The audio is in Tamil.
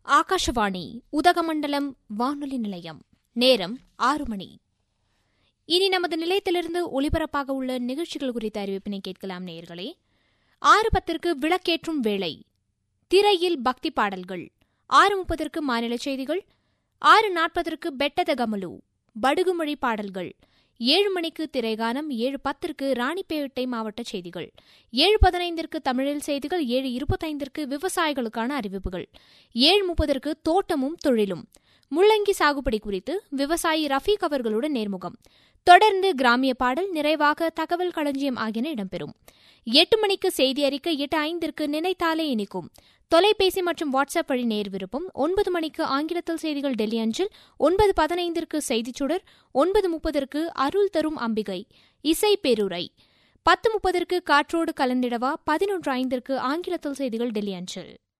ஆகாஷவாணி உதகமண்டலம் வானொலி நிலையம் நேரம் ஆறு மணி இனி நமது நிலையத்திலிருந்து ஒலிபரப்பாக உள்ள நிகழ்ச்சிகள் குறித்த அறிவிப்பினை கேட்கலாம் நேயர்களே ஆறு பத்திற்கு விளக்கேற்றும் வேளை திரையில் பக்தி பாடல்கள் ஆறு முப்பதற்கு மாநில செய்திகள் ஆறு நாற்பதற்கு பெட்டத கமலு படுகுமொழி பாடல்கள் ஏழு மணிக்கு திரைகானம் ஏழு பத்திற்கு ராணிப்பேட்டை மாவட்ட செய்திகள் ஏழு பதினைந்திற்கு தமிழில் செய்திகள் ஏழு இருபத்தைந்திற்கு விவசாயிகளுக்கான அறிவிப்புகள் ஏழு முப்பதற்கு தோட்டமும் தொழிலும் முள்ளங்கி சாகுபடி குறித்து விவசாயி ரஃபீக் அவர்களுடன் நேர்முகம் தொடர்ந்து கிராமிய பாடல் நிறைவாக தகவல் களஞ்சியம் ஆகியன இடம்பெறும் எட்டு மணிக்கு செய்தி அறிக்கை எட்டு ஐந்திற்கு நினைத்தாலே இனிக்கும் தொலைபேசி மற்றும் வாட்ஸ்அப் வழி நேர் விருப்பம் ஒன்பது மணிக்கு ஆங்கிலத்தில் செய்திகள் டெல்லி அஞ்சில் ஒன்பது பதினைந்திற்கு செய்திச் சுடர் ஒன்பது முப்பதற்கு அருள் தரும் அம்பிகை இசை பேருரை பத்து முப்பதற்கு காற்றோடு கலந்திடவா பதினொன்று ஐந்திற்கு ஆங்கிலத்தில் செய்திகள் டெல்லி அஞ்சல்